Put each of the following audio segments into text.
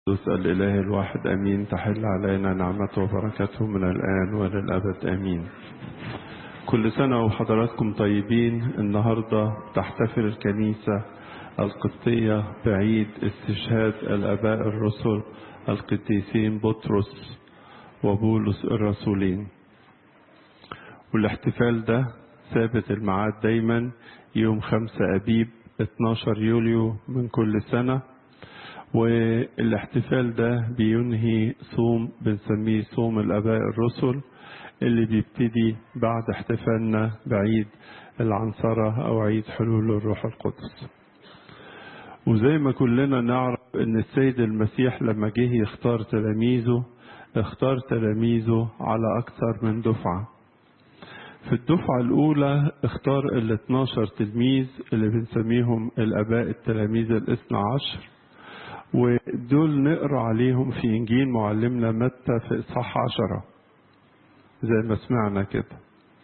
القدس الإله الواحد أمين تحل علينا نعمته وبركته من الآن وللأبد أمين كل سنة وحضراتكم طيبين النهاردة تحتفل الكنيسة القبطية بعيد استشهاد الآباء الرسل القديسين بطرس وبولس الرسولين والاحتفال ده ثابت الميعاد دايما يوم خمسة أبيب 12 يوليو من كل سنة والاحتفال ده بينهي صوم بنسميه صوم الآباء الرسل اللي بيبتدي بعد احتفالنا بعيد العنصرة أو عيد حلول الروح القدس وزي ما كلنا نعرف ان السيد المسيح لما جه يختار تلاميذه اختار تلاميذه على أكثر من دفعة في الدفعة الأولى اختار ال 12 تلميذ اللي بنسميهم الآباء التلاميذ الاثنى عشر ودول نقرأ عليهم في إنجيل معلمنا متى في إصحاح عشرة زي ما سمعنا كده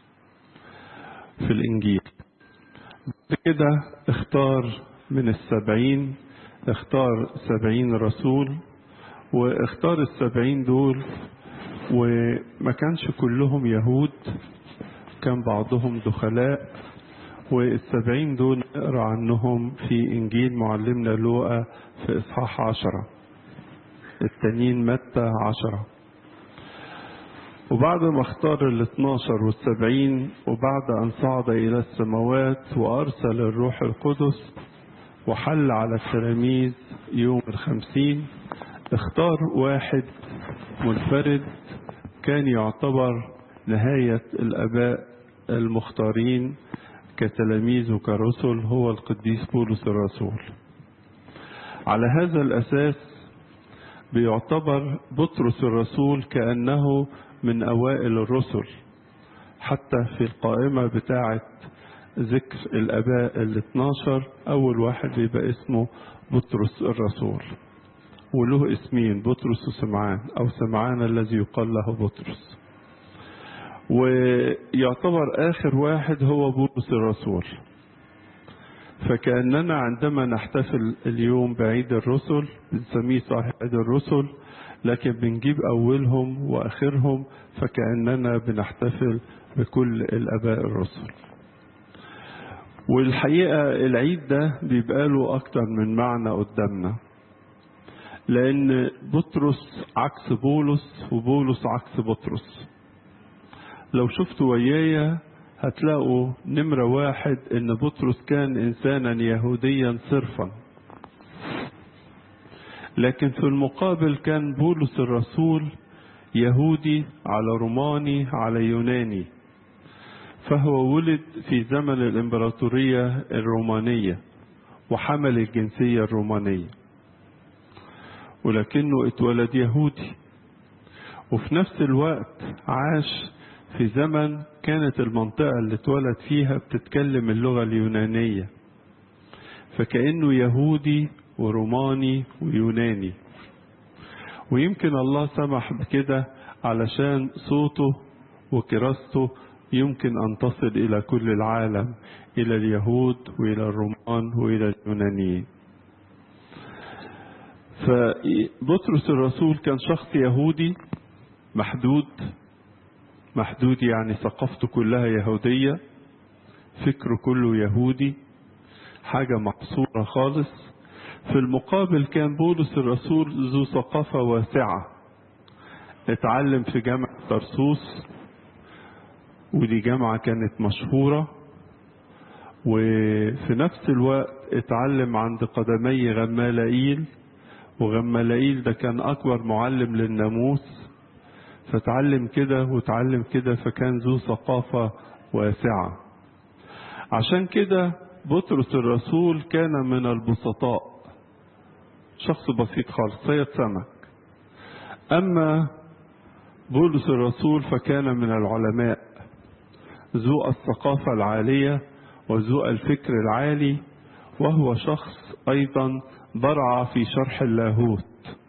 في الإنجيل كده اختار من السبعين اختار سبعين رسول واختار السبعين دول وما كانش كلهم يهود كان بعضهم دخلاء والسبعين دول نقرا عنهم في إنجيل معلمنا لوقا في إصحاح عشرة التانيين متى عشرة وبعد ما اختار ال 12 والسبعين وبعد أن صعد إلى السماوات وأرسل الروح القدس وحل على التلاميذ يوم الخمسين اختار واحد منفرد كان يعتبر نهاية الآباء المختارين كتلاميذ وكرسل هو القديس بولس الرسول على هذا الأساس بيعتبر بطرس الرسول كأنه من أوائل الرسل حتى في القائمة بتاعة ذكر الآباء ال 12 أول واحد بيبقى اسمه بطرس الرسول وله اسمين بطرس وسمعان أو سمعان الذي يقال له بطرس ويعتبر آخر واحد هو بولس الرسول فكأننا عندما نحتفل اليوم بعيد الرسل بنسميه صحيح عيد الرسل لكن بنجيب أولهم وآخرهم فكأننا بنحتفل بكل الآباء الرسل والحقيقة العيد ده بيبقى له أكتر من معنى قدامنا لأن بطرس عكس بولس وبولس عكس بطرس لو شفتوا ويايا هتلاقوا نمرة واحد إن بطرس كان إنسانا يهوديا صرفا لكن في المقابل كان بولس الرسول يهودي على روماني على يوناني فهو ولد في زمن الإمبراطورية الرومانية وحمل الجنسية الرومانية ولكنه اتولد يهودي وفي نفس الوقت عاش في زمن كانت المنطقة اللي اتولد فيها بتتكلم اللغة اليونانية فكأنه يهودي وروماني ويوناني ويمكن الله سمح بكده علشان صوته وكراسته يمكن أن تصل إلى كل العالم إلى اليهود وإلى الرومان وإلى اليونانيين فبطرس الرسول كان شخص يهودي محدود محدود يعني ثقافته كلها يهودية فكره كله يهودي حاجة محصورة خالص في المقابل كان بولس الرسول ذو ثقافة واسعة اتعلم في جامعة طرسوس ودي جامعة كانت مشهورة وفي نفس الوقت اتعلم عند قدمي غمالائيل وغمالائيل ده كان أكبر معلم للناموس فتعلم كده وتعلم كده فكان ذو ثقافة واسعة عشان كده بطرس الرسول كان من البسطاء شخص بسيط خالص صيد سمك أما بولس الرسول فكان من العلماء ذو الثقافة العالية وذو الفكر العالي وهو شخص أيضا برع في شرح اللاهوت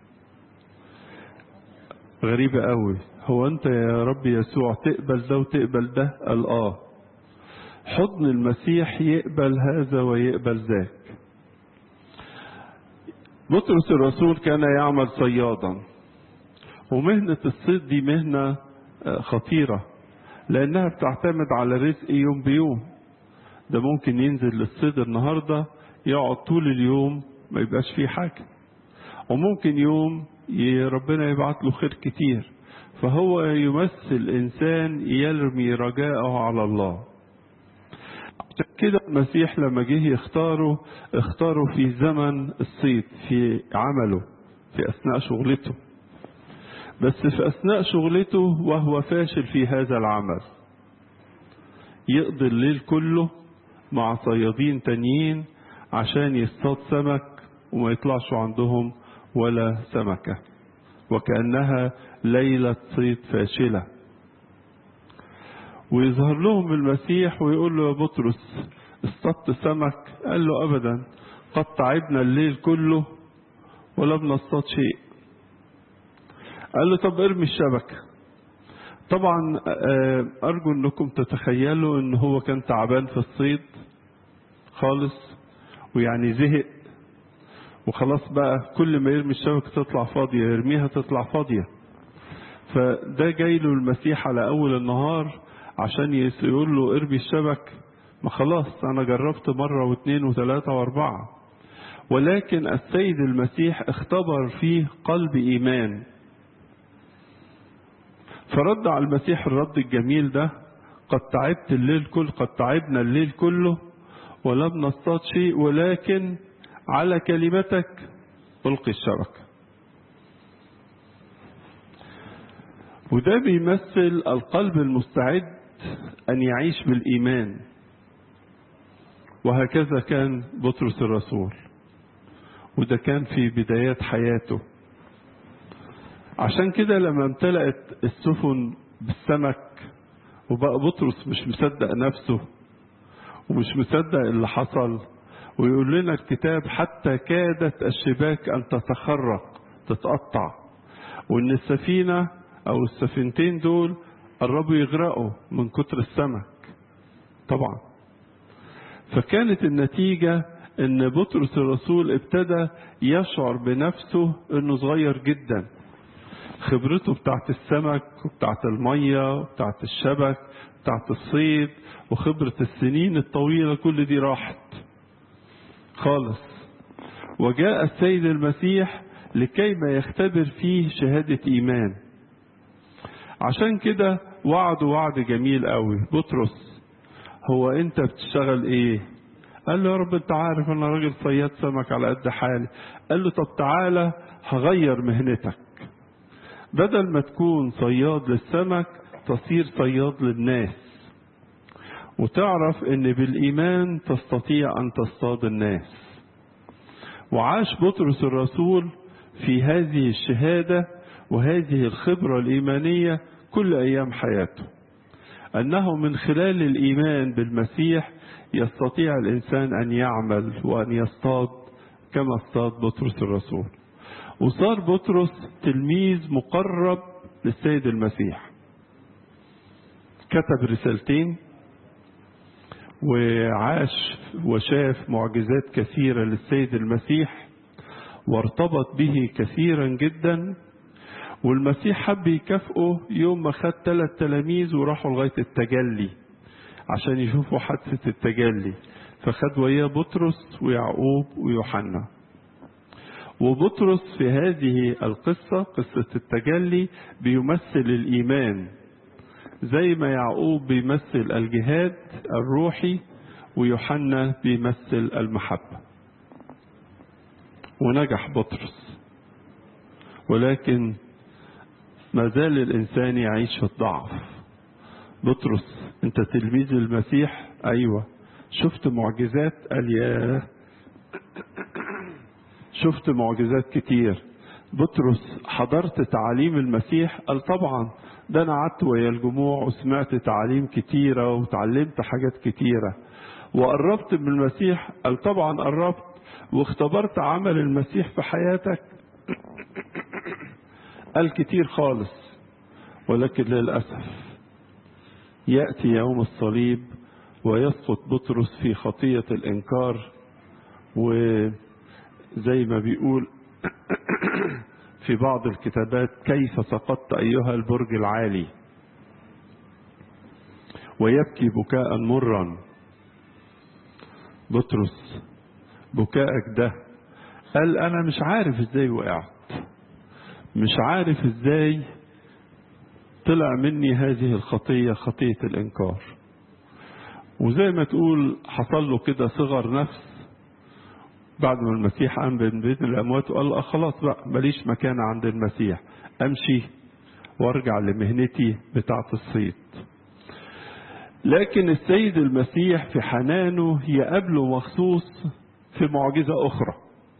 غريبة قوي هو أنت يا رب يسوع تقبل ده وتقبل ده قال آه حضن المسيح يقبل هذا ويقبل ذاك بطرس الرسول كان يعمل صيادا ومهنة الصيد دي مهنة خطيرة لأنها بتعتمد على رزق يوم بيوم ده ممكن ينزل للصيد النهاردة يقعد طول اليوم ما يبقاش فيه حاجة وممكن يوم ربنا يبعت له خير كتير فهو يمثل إنسان يرمي رجاءه على الله عشان كده المسيح لما جه يختاره اختاره في زمن الصيد في عمله في أثناء شغلته بس في أثناء شغلته وهو فاشل في هذا العمل يقضي الليل كله مع صيادين تانيين عشان يصطاد سمك وما يطلعش عندهم ولا سمكة وكأنها ليلة صيد فاشلة ويظهر لهم المسيح ويقول له يا بطرس اصطدت سمك قال له أبدا قد تعبنا الليل كله ولم نصطاد شيء قال له طب ارمي الشبكة طبعا أرجو أنكم تتخيلوا أن هو كان تعبان في الصيد خالص ويعني زهق وخلاص بقى كل ما يرمي الشبكة تطلع فاضية يرميها تطلع فاضية فده جاي له المسيح على أول النهار عشان يقول له ارمي الشبك ما خلاص أنا جربت مرة واثنين وثلاثة وأربعة ولكن السيد المسيح اختبر فيه قلب إيمان فرد على المسيح الرد الجميل ده قد تعبت الليل كل قد تعبنا الليل كله ولم نصطاد شيء ولكن على كلمتك ألقي الشبكة وده بيمثل القلب المستعد أن يعيش بالإيمان وهكذا كان بطرس الرسول وده كان في بدايات حياته عشان كده لما امتلأت السفن بالسمك وبقى بطرس مش مصدق نفسه ومش مصدق اللي حصل ويقول لنا الكتاب حتى كادت الشباك أن تتخرق تتقطع وإن السفينة أو السفينتين دول قربوا يغرقوا من كتر السمك طبعا فكانت النتيجة ان بطرس الرسول ابتدى يشعر بنفسه انه صغير جدا خبرته بتاعت السمك وبتاعت المية وبتاعت الشبك بتاعت الصيد وخبرة السنين الطويلة كل دي راحت خالص وجاء السيد المسيح لكي ما يختبر فيه شهادة إيمان عشان كده وعده وعد جميل قوي بطرس هو انت بتشتغل ايه قال له يا رب انت عارف انا راجل صياد سمك على قد حالي قال له طب تعالى هغير مهنتك بدل ما تكون صياد للسمك تصير صياد للناس وتعرف ان بالايمان تستطيع ان تصطاد الناس وعاش بطرس الرسول في هذه الشهاده وهذه الخبره الايمانيه كل ايام حياته انه من خلال الايمان بالمسيح يستطيع الانسان ان يعمل وان يصطاد كما اصطاد بطرس الرسول وصار بطرس تلميذ مقرب للسيد المسيح كتب رسالتين وعاش وشاف معجزات كثيرة للسيد المسيح وارتبط به كثيرا جدا والمسيح حب يكافئه يوم ما خد ثلاث تلاميذ وراحوا لغاية التجلي عشان يشوفوا حادثة التجلي فخد وياه بطرس ويعقوب ويوحنا وبطرس في هذه القصة قصة التجلي بيمثل الإيمان زي ما يعقوب بيمثل الجهاد الروحي ويوحنا بيمثل المحبة ونجح بطرس ولكن ما زال الإنسان يعيش في الضعف بطرس أنت تلميذ المسيح أيوة شفت معجزات قال ياه شفت معجزات كتير بطرس حضرت تعاليم المسيح قال طبعا ده انا قعدت ويا الجموع وسمعت تعاليم كتيره وتعلمت حاجات كتيره وقربت من المسيح قال طبعا قربت واختبرت عمل المسيح في حياتك قال كتير خالص ولكن للاسف ياتي يوم الصليب ويسقط بطرس في خطيه الانكار وزي ما بيقول في بعض الكتابات كيف سقطت أيها البرج العالي ويبكي بكاء مرا بطرس بكائك ده قال أنا مش عارف إزاي وقعت مش عارف إزاي طلع مني هذه الخطية خطية الإنكار وزي ما تقول حصل له كده صغر نفس بعد ما المسيح قام من بين الأموات وقال له خلاص بقى ماليش مكان عند المسيح أمشي وارجع لمهنتي بتاعة الصيد لكن السيد المسيح في حنانه يقابله مخصوص في معجزة أخرى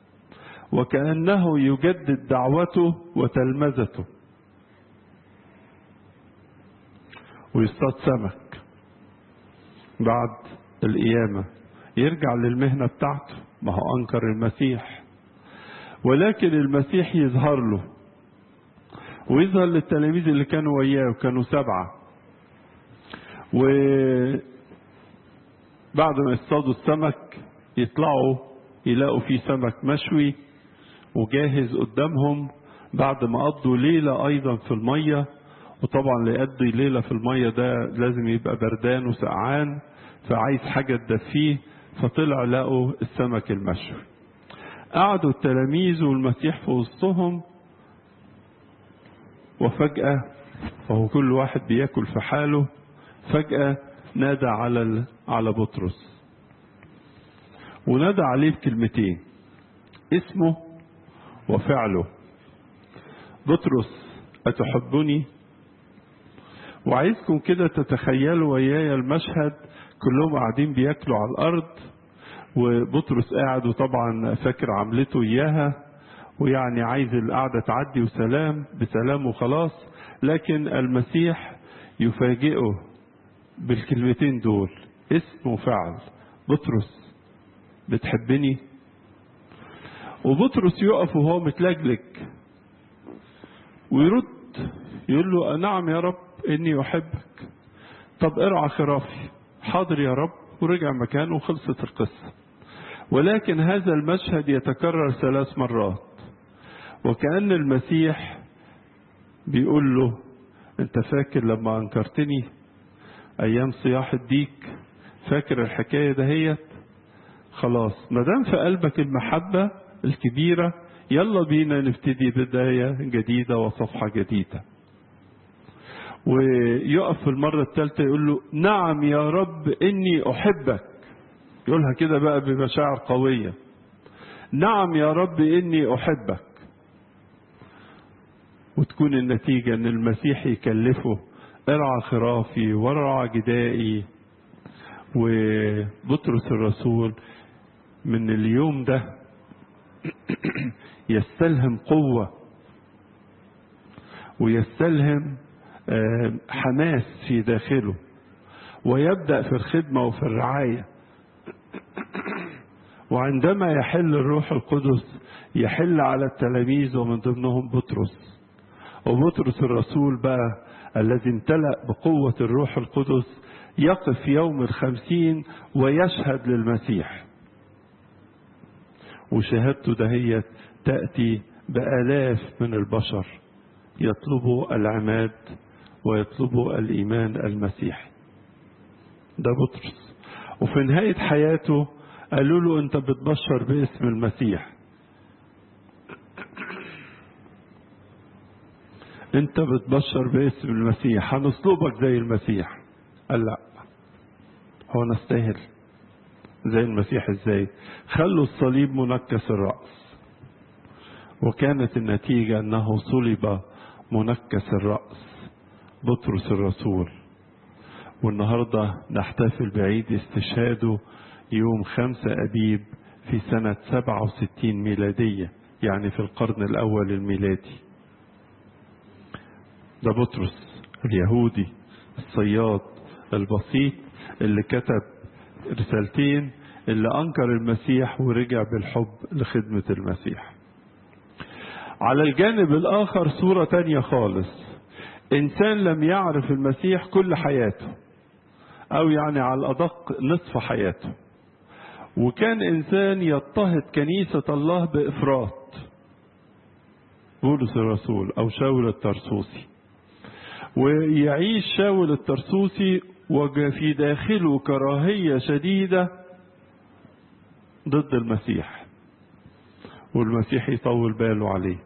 وكأنه يجدد دعوته وتلمذته ويصطاد سمك بعد القيامة يرجع للمهنة بتاعته ما هو أنكر المسيح ولكن المسيح يظهر له ويظهر للتلاميذ اللي كانوا وياه وكانوا سبعة وبعد ما يصطادوا السمك يطلعوا يلاقوا فيه سمك مشوي وجاهز قدامهم بعد ما قضوا ليلة أيضا في المية وطبعا اللي يقضي ليلة في المية ده لازم يبقى بردان وسقعان فعايز حاجة تدفيه فطلع لقوا السمك المشوي قعدوا التلاميذ والمسيح في وسطهم وفجأة وهو كل واحد بياكل في حاله فجأة نادى على على بطرس ونادى عليه بكلمتين اسمه وفعله بطرس أتحبني وعايزكم كده تتخيلوا ويايا المشهد كلهم قاعدين بياكلوا على الأرض وبطرس قاعد وطبعا فاكر عملته إياها ويعني عايز القعدة تعدي وسلام بسلام وخلاص لكن المسيح يفاجئه بالكلمتين دول اسم وفعل بطرس بتحبني وبطرس يقف وهو متلجلج ويرد يقول له نعم يا رب اني احبك طب ارعى خرافي حاضر يا رب ورجع مكانه وخلصت القصة ولكن هذا المشهد يتكرر ثلاث مرات وكأن المسيح بيقول له انت فاكر لما انكرتني ايام صياح الديك فاكر الحكاية دهيت خلاص ما دام في قلبك المحبة الكبيرة يلا بينا نبتدي بداية جديدة وصفحة جديدة ويقف في المرة الثالثة يقول له نعم يا رب إني أحبك يقولها كده بقى بمشاعر قوية نعم يا رب إني أحبك وتكون النتيجة إن المسيح يكلفه ارعى خرافي وارعى جدائي وبطرس الرسول من اليوم ده يستلهم قوة ويستلهم حماس في داخله ويبدأ في الخدمة وفي الرعاية وعندما يحل الروح القدس يحل على التلاميذ ومن ضمنهم بطرس وبطرس الرسول بقى الذي امتلأ بقوة الروح القدس يقف يوم الخمسين ويشهد للمسيح وشهادته دهيت تأتي بآلاف من البشر يطلبوا العماد ويطلبوا الإيمان المسيحي ده بطرس وفي نهاية حياته قالوا له أنت بتبشر باسم المسيح أنت بتبشر باسم المسيح هنصلبك زي المسيح قال لا هو نستاهل زي المسيح ازاي خلوا الصليب منكس الرأس وكانت النتيجة أنه صلب منكس الرأس بطرس الرسول والنهاردة نحتفل بعيد استشهاده يوم خمسة أبيب في سنة سبعة وستين ميلادية يعني في القرن الأول الميلادي ده بطرس اليهودي الصياد البسيط اللي كتب رسالتين اللي أنكر المسيح ورجع بالحب لخدمة المسيح على الجانب الآخر صورة تانية خالص إنسان لم يعرف المسيح كل حياته أو يعني على الأدق نصف حياته وكان إنسان يضطهد كنيسة الله بإفراط بولس الرسول أو شاول الترسوسي ويعيش شاول الترسوسي وفي داخله كراهية شديدة ضد المسيح والمسيح يطول باله عليه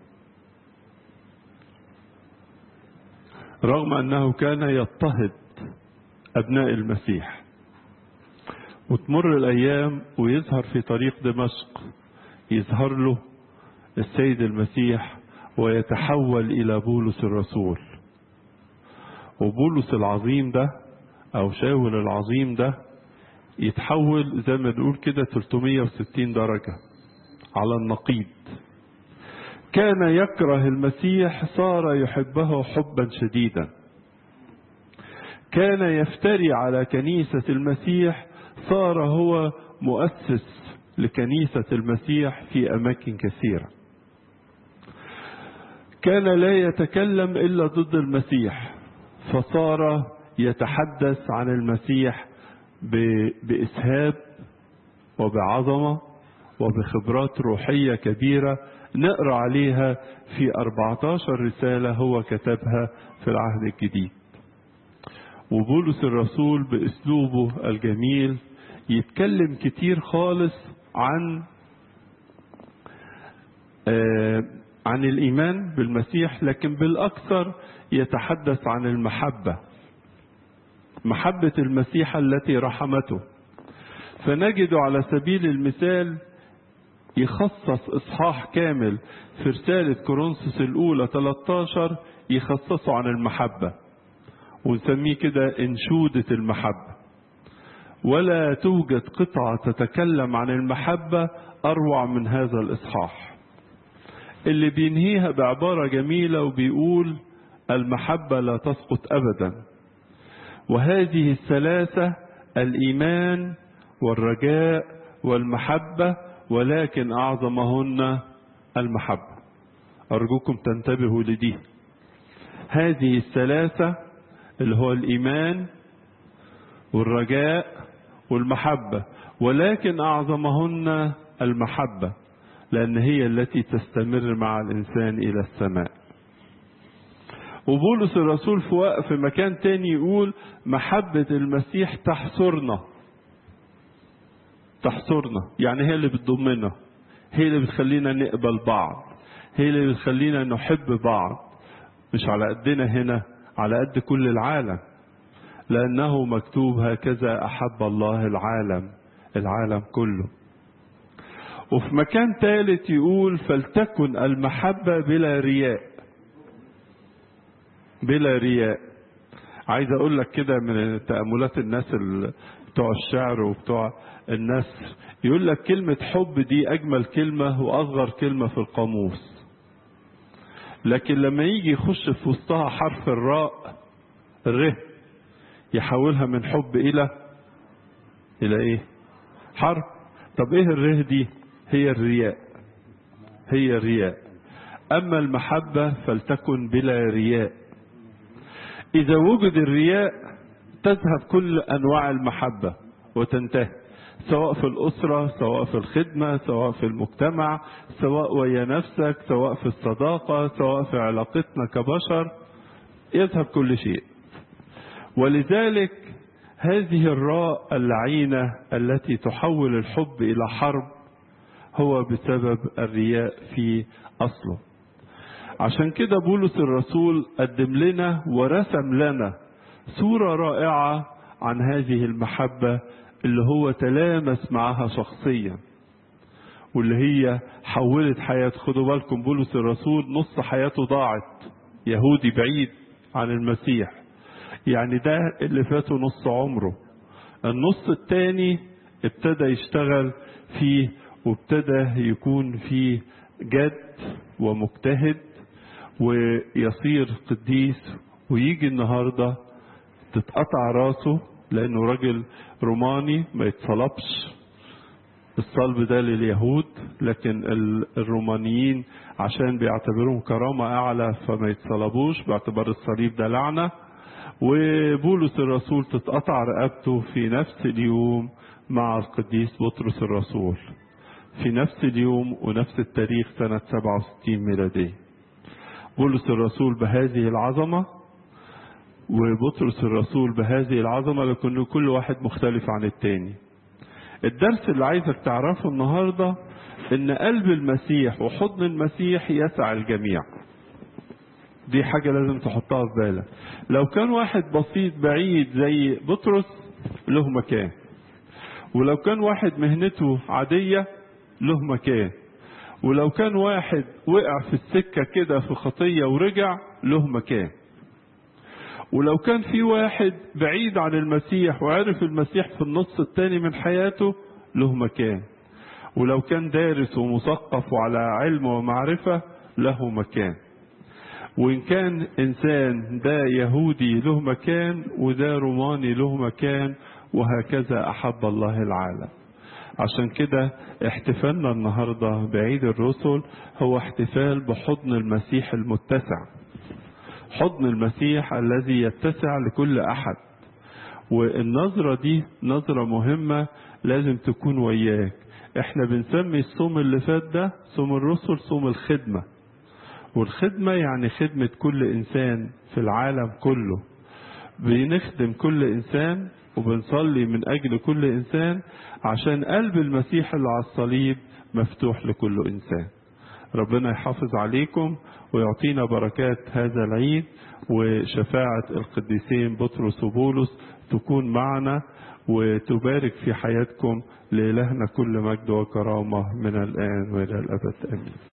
رغم أنه كان يضطهد أبناء المسيح وتمر الأيام ويظهر في طريق دمشق يظهر له السيد المسيح ويتحول إلى بولس الرسول وبولس العظيم ده أو شاول العظيم ده يتحول زي ما نقول كده 360 درجة على النقيض كان يكره المسيح صار يحبه حبا شديدا كان يفتري على كنيسة المسيح صار هو مؤسس لكنيسة المسيح في أماكن كثيرة كان لا يتكلم إلا ضد المسيح فصار يتحدث عن المسيح بإسهاب وبعظمة وبخبرات روحية كبيرة نقرأ عليها في 14 رسالة هو كتبها في العهد الجديد وبولس الرسول بأسلوبه الجميل يتكلم كتير خالص عن آه عن الإيمان بالمسيح لكن بالأكثر يتحدث عن المحبة محبة المسيح التي رحمته فنجد على سبيل المثال يخصص إصحاح كامل في رسالة كورنثوس الأولى 13 يخصصه عن المحبة ونسميه كده انشودة المحبة ولا توجد قطعة تتكلم عن المحبة أروع من هذا الإصحاح اللي بينهيها بعبارة جميلة وبيقول المحبة لا تسقط أبدا وهذه الثلاثة الإيمان والرجاء والمحبة ولكن أعظمهن المحبة أرجوكم تنتبهوا لدي هذه الثلاثة اللي هو الإيمان والرجاء والمحبة ولكن أعظمهن المحبة لأن هي التي تستمر مع الإنسان إلى السماء وبولس الرسول في وقف في مكان تاني يقول محبة المسيح تحصرنا تحصرنا يعني هي اللي بتضمنا هي اللي بتخلينا نقبل بعض هي اللي بتخلينا نحب بعض مش على قدنا هنا على قد كل العالم لأنه مكتوب هكذا أحب الله العالم العالم كله وفي مكان ثالث يقول فلتكن المحبة بلا رياء بلا رياء عايز اقول لك كده من تأملات الناس بتوع الشعر وبتوع الناس يقول لك كلمة حب دي أجمل كلمة وأصغر كلمة في القاموس لكن لما يجي يخش في وسطها حرف الراء الره يحولها من حب إلى إلى إيه؟ حرب طب إيه الره دي؟ هي الرياء هي الرياء أما المحبة فلتكن بلا رياء إذا وجد الرياء تذهب كل أنواع المحبة وتنتهي سواء في الأسرة سواء في الخدمة سواء في المجتمع سواء ويا نفسك سواء في الصداقة سواء في علاقتنا كبشر يذهب كل شيء ولذلك هذه الراء اللعينة التي تحول الحب إلى حرب هو بسبب الرياء في أصله عشان كده بولس الرسول قدم لنا ورسم لنا صورة رائعة عن هذه المحبة اللي هو تلامس معها شخصيا واللي هي حولت حياته خدوا بالكم بولس الرسول نص حياته ضاعت يهودي بعيد عن المسيح يعني ده اللي فاته نص عمره النص التاني ابتدى يشتغل فيه وابتدى يكون فيه جد ومجتهد ويصير قديس ويجي النهارده تتقطع راسه لانه راجل روماني ما يتصلبش الصلب ده لليهود لكن الرومانيين عشان بيعتبروهم كرامة أعلى فما يتصلبوش باعتبار الصليب ده لعنة وبولس الرسول تتقطع رقبته في نفس اليوم مع القديس بطرس الرسول في نفس اليوم ونفس التاريخ سنة 67 ميلادية بولس الرسول بهذه العظمة وبطرس الرسول بهذه العظمة لكن كل واحد مختلف عن التاني الدرس اللي عايزك تعرفه النهاردة ان قلب المسيح وحضن المسيح يسع الجميع دي حاجة لازم تحطها في بالك لو كان واحد بسيط بعيد زي بطرس له مكان ولو كان واحد مهنته عادية له مكان ولو كان واحد وقع في السكة كده في خطية ورجع له مكان ولو كان في واحد بعيد عن المسيح وعرف المسيح في النص التاني من حياته له مكان ولو كان دارس ومثقف وعلى علم ومعرفة له مكان وإن كان إنسان ده يهودي له مكان وده روماني له مكان وهكذا أحب الله العالم عشان كده احتفالنا النهارده بعيد الرسل هو احتفال بحضن المسيح المتسع حضن المسيح الذي يتسع لكل احد والنظرة دي نظرة مهمة لازم تكون وياك احنا بنسمي الصوم اللي فات ده صوم الرسل صوم الخدمة والخدمة يعني خدمة كل انسان في العالم كله بنخدم كل انسان وبنصلي من اجل كل انسان عشان قلب المسيح اللي على الصليب مفتوح لكل انسان ربنا يحافظ عليكم ويعطينا بركات هذا العيد وشفاعة القديسين بطرس وبولس تكون معنا وتبارك في حياتكم لإلهنا كل مجد وكرامة من الآن وإلى الأبد آمين